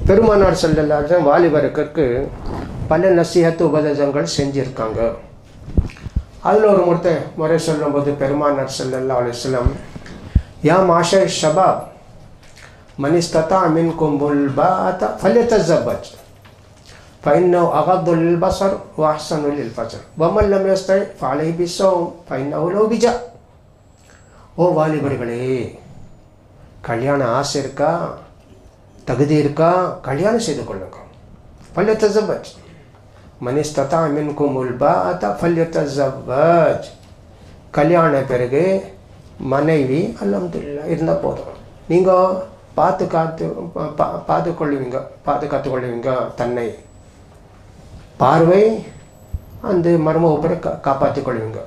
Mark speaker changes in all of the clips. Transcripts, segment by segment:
Speaker 1: பெருமானார் செல்லல்லாத வாலிபருக்கு பல நசிஹத்து உபதேசங்கள் செஞ்சுருக்காங்க அதில் ஒரு முறை முறை சொல்லும்போது பெருமானார் செல்லல்லா அலிஸ்லம் யா மாஷ ஷபாப் மனிஸ்ததா மின் கும்புல் பாத்த ஃபல்யத்தஜபஜ் فإنه أغض للبصر وأحسن للفجر ومن لم يستطع فعليه بالصوم فإنه له بجاء ஓ வாலிபர்களே கல்யாண ஆசை இருக்கா தகுதி இருக்கா கல்யாணம் செய்து கொள்ளுங்க ஃபல்யத்தஜபஜ் மனிஸ்ததா மின்கும் உல்பாத ஃபல்யத்தஜபஜ் கல்யாண பிறகு மனைவி அல்ஹம்துலில்லா இருந்தால் போதும் நீங்கள் பார்த்து காத்து பா- பா- பார்த்து கொள்ளுவீங்க பாதுகாத்து கொள்ளுவீங்க தன்னை பார்வை அந்த மர்ம கா காப்பாற்றி கொள்வீங்க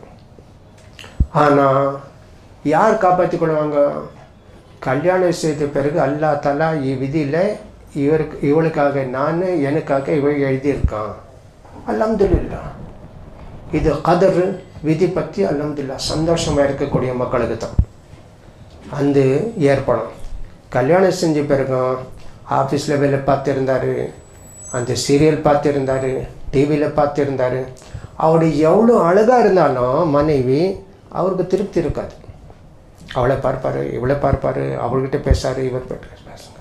Speaker 1: ஆனால் யார் காப்பாற்றி கொள்வாங்க கல்யாணம் செய்த பிறகு அல்லா தலா இவ்விதியில் இவருக்கு இவளுக்காக நான் எனக்காக இவள் எழுதியிருக்கான் அல்ஹம்துலில்லா இது கதர் விதி பற்றி அல்ஹம்துலில்லா சந்தோஷமாக இருக்கக்கூடிய மக்களுக்கு தான் அந்த ஏற்படும் கல்யாணம் செஞ்ச பிறகும் ஆஃபீஸில் வேலை பார்த்துருந்தாரு அந்த சீரியல் பார்த்துருந்தாரு டிவியில் பார்த்துருந்தாரு அவருடைய எவ்வளோ அழகாக இருந்தாலும் மனைவி அவருக்கு திருப்தி இருக்காது அவளை பார்ப்பார் இவளை பார்ப்பார் அவர்கிட்ட பேசாரு இவர் பேசுங்க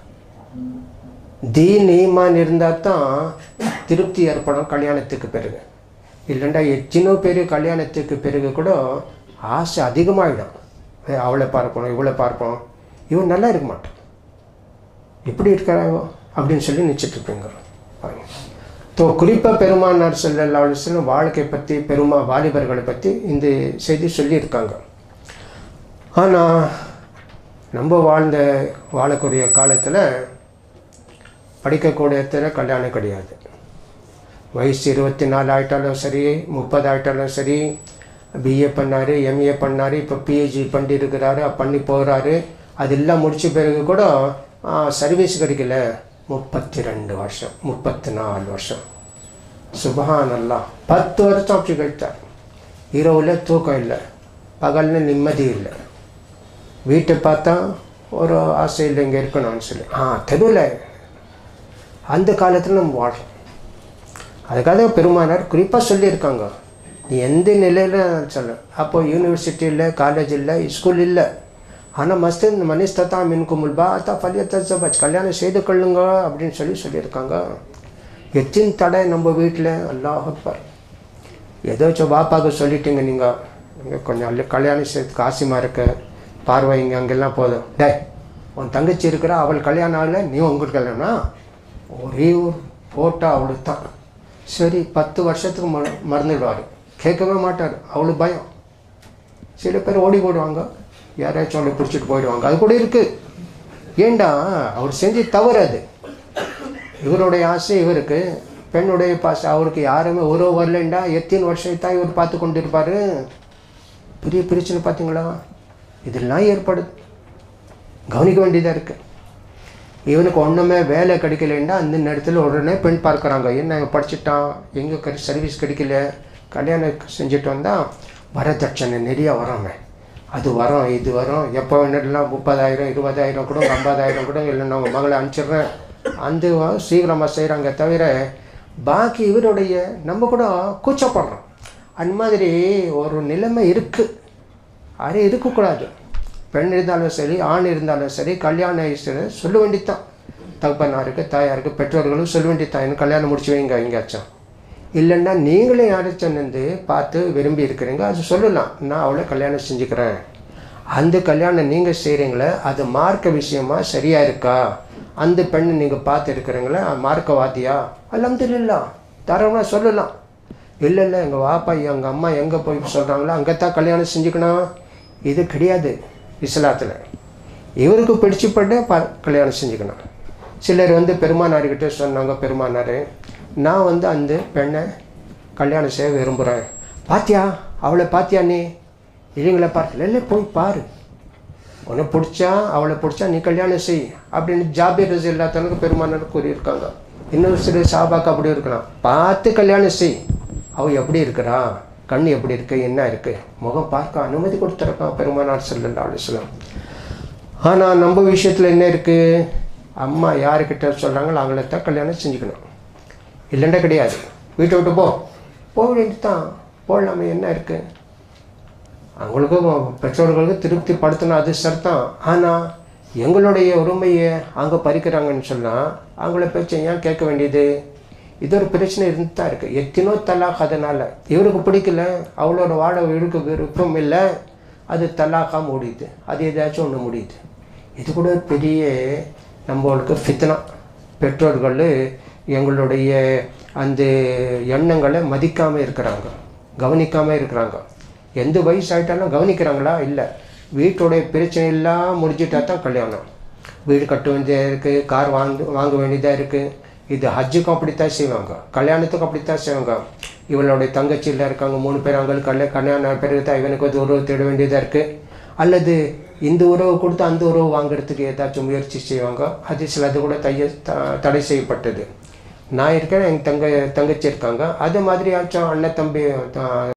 Speaker 1: தீன் ஈமான் இருந்தால் தான் திருப்தி ஏற்படும் கல்யாணத்துக்கு பிறகு இல்லைண்டா எத்தனோ பேர் கல்யாணத்துக்கு பிறகு கூட ஆசை அதிகமாகிடும் ஏய், அவளை பார்க்கணும் இவளை பார்ப்போம் இவன் நல்லா இருக்க மாட்டான் எப்படி இருக்கிறாவோ அப்படின்னு சொல்லி நினச்சிட்டு இருப்பீங்க பாருங்க ஸோ குறிப்பாக பெருமானார் செல்லல்லா அலிஸ்லம் வாழ்க்கை பற்றி பெருமா வாலிபர்களை பற்றி இந்த செய்தி சொல்லியிருக்காங்க ஆனால் நம்ம வாழ்ந்த வாழக்கூடிய காலத்தில் படிக்கக்கூடிய இடத்துல கல்யாணம் கிடையாது வயசு இருபத்தி நாலு ஆயிட்டாலும் சரி முப்பது ஆயிட்டாலும் சரி பிஏ பண்ணார் எம்ஏ பண்ணார் இப்போ பிஹெச்டி பண்ணிருக்கிறாரு பண்ணி போகிறாரு அதெல்லாம் முடிச்ச பிறகு கூட சர்வீஸ் கிடைக்கல முப்பத்தி ரெண்டு வருஷம் முப்பத்தி நாலு வருஷம் சுபஹான் அல்லாஹ் பத்து வருஷம் அப்படி கழித்தார் இரவில் தூக்கம் இல்லை பகலில் நிம்மதி இல்லை வீட்டை பார்த்தா ஒரு ஆசை இல்லை இங்கே இருக்கணும்னு சொல்லி ஆ தெருவில் அந்த காலத்தில் நம்ம வாழ்றோம் அதுக்காக பெருமானார் குறிப்பாக சொல்லியிருக்காங்க நீ எந்த நிலையில் சொல்ல அப்போ யூனிவர்சிட்டி இல்லை காலேஜ் இல்லை ஸ்கூல் இல்லை ஆனால் மஸ்து மனிஸ்தத்தா மின்குமுல் பா அத்தா பலியத்தபச் கல்யாணம் செய்து கொள்ளுங்க அப்படின்னு சொல்லி சொல்லியிருக்காங்க எத்தின் தடை நம்ம வீட்டில் அல்லாஹ் அக்பர் ஏதாச்சும் பாப்பாவுக்கு சொல்லிட்டீங்க நீங்கள் இங்கே கொஞ்சம் அல்ல கல்யாணம் செய்து காசிமா இருக்கு பார்வை இங்கே அங்கெல்லாம் போதும் டேய் உன் தங்கச்சி இருக்கிறா அவள் கல்யாணம் ஆகல நீ உங்களுக்கு கல்யாணம் ஒரே ஒரு ஃபோட்டோ அவளுக்கு தான் சரி பத்து வருஷத்துக்கு ம மறந்துடுவார் கேட்கவே மாட்டார் அவளுக்கு பயம் சில பேர் ஓடி போயிடுவாங்க யாராச்சும் அவளை பிடிச்சிட்டு போயிடுவாங்க அது கூட இருக்குது ஏண்டா அவர் செஞ்சு தவறு அது இவருடைய ஆசை இவருக்கு பெண்ணுடைய பாசை அவருக்கு யாருமே உறவு வரலண்டா எத்தனை வருஷம் தான் இவர் பார்த்து கொண்டு இருப்பார் பெரிய பிரச்சனை பார்த்தீங்களா இதெல்லாம் ஏற்படுது கவனிக்க வேண்டியதாக இருக்குது இவனுக்கு ஒன்றுமே வேலை கிடைக்கலன்னா அந்த நேரத்தில் உடனே பெண் பார்க்குறாங்க என்ன இவன் படிச்சிட்டான் எங்கே சர்வீஸ் கிடைக்கல கல்யாணம் செஞ்சுட்டு வந்தால் வரதட்சணை நிறைய வரோமே அது வரும் இது வரும் எப்போ வேணும்லாம் முப்பதாயிரம் இருபதாயிரம் கூட ஐம்பதாயிரம் கூட இல்லை நான் மகளை அனுப்பிச்சிடுறேன் அந்த வ- சீக்கிரமாக செய்கிறாங்க தவிர பாக்கி இவருடைய நம்ம கூட கூச்சப்படுறோம் அந்த மாதிரி ஒரு நிலைமை இருக்குது அது இருக்கக்கூடாது பெண் இருந்தாலும் சரி ஆண் இருந்தாலும் சரி கல்யாணம் சரி சொல்ல வேண்டியதுதான் தகப்பனாருக்கு தாயாருக்கு பெற்றோர்களும் சொல்ல வேண்டியதுதான் எனக்கு கல்யாணம் முடிச்சு வைங்க எங்கேயாச்சும் இல்லைன்னா நீங்களே யாராச்சும் வந்து பார்த்து விரும்பி இருக்கிறீங்க அது சொல்லலாம் நான் அவளை கல்யாணம் செஞ்சுக்கிறேன் அந்த கல்யாணம் நீங்கள் செய்கிறீங்களே அது மார்க்க விஷயமா சரியாக இருக்கா அந்த பெண்ணை நீங்கள் பார்த்து இருக்கிறீங்களே மார்க்கவாதியா அல்ஹம்துலில்லாஹ் தாராளமாக சொல்லலாம் இல்லை இல்லை எங்கள் வாப்பா எங்கள் அம்மா எங்கே போய் சொல்கிறாங்களோ அங்கே தான் கல்யாணம் செஞ்சுக்கணும் இது கிடையாது இஸ்லாத்தில் இவருக்கு பிடிச்சப்பட்டு ப கல்யாணம் செஞ்சுக்கணும் சிலர் வந்து பெருமானார்கிட்ட சொன்னாங்க பெருமானார் நான் வந்து அந்த பெண்ணை கல்யாணம் செய்ய விரும்புகிறேன் பாத்தியா அவளை பாத்தியா நீ இல்லைங்களா பார்க்கல இல்லை போய் பாரு உன்னை பிடிச்சா அவளை பிடிச்சா நீ கல்யாணம் செய் அப்படின்னு ஜாபீர் ரசி இல்லாதவனுக்கு பெருமானார் கூறியிருக்காங்க இன்னும் சில சாபாக்கு அப்படி இருக்கலாம் பார்த்து கல்யாணம் செய் அவள் எப்படி இருக்கிறா கண் எப்படி இருக்கு என்ன இருக்கு முகம் பார்க்க அனுமதி கொடுத்துருக்கான் பெருமானார் செல்லல்லா அலிஸ்லாம் ஆனால் நம்ம விஷயத்தில் என்ன இருக்குது அம்மா யாருக்கிட்ட சொல்கிறாங்களோ அவங்கள தான் கல்யாணம் செஞ்சுக்கணும் இல்லைன்னா கிடையாது வீட்டை விட்டு போ போக வேண்டியது தான் போடலாமே என்ன இருக்குது அவங்களுக்கும் பெற்றோர்களுக்கு திருப்தி படுத்தணும் அது சரிதான் ஆனால் எங்களுடைய உரிமையை அங்கே பறிக்கிறாங்கன்னு சொன்னால் அவங்கள பேச்சை ஏன் கேட்க வேண்டியது இது ஒரு பிரச்சனை இருந்து தான் இருக்குது எத்தனோ தலாக் அதனால் இவருக்கு பிடிக்கல அவளோட வாழ இவருக்கு விருப்பம் இல்லை அது தலாக்காக முடியுது அது ஏதாச்சும் ஒன்று முடியுது இது கூட ஒரு பெரிய நம்மளுக்கு ஃபித்னா பெற்றோர்கள் எங்களுடைய அந்த எண்ணங்களை மதிக்காமல் இருக்கிறாங்க கவனிக்காமல் இருக்கிறாங்க எந்த வயசு ஆகிட்டாலும் கவனிக்கிறாங்களா இல்லை வீட்டோடைய பிரச்சனை எல்லாம் முடிஞ்சிட்டா தான் கல்யாணம் வீடு கட்ட வேண்டியதாக இருக்குது கார் வாங்க வாங்க வேண்டியதாக இருக்குது இது ஹஜ்ஜுக்கும் அப்படித்தான் செய்வாங்க கல்யாணத்துக்கும் அப்படித்தான் செய்வாங்க இவளுடைய தங்கச்சியில் இருக்காங்க மூணு பேர் அவங்களுக்கு கல்யாணம் கல்யாணம் பிறகு தான் இவனுக்கு வந்து உறவு தேட வேண்டியதாக இருக்குது அல்லது இந்த உறவு கொடுத்து அந்த உறவு வாங்குறதுக்கு ஏதாச்சும் முயற்சி செய்வாங்க அது சிலது கூட தைய த- தடை செய்யப்பட்டது நான் இருக்கேன் எங்கள் தங்க தங்கச்சி இருக்காங்க அது மாதிரியாச்சும் அண்ணன் தம்பி த-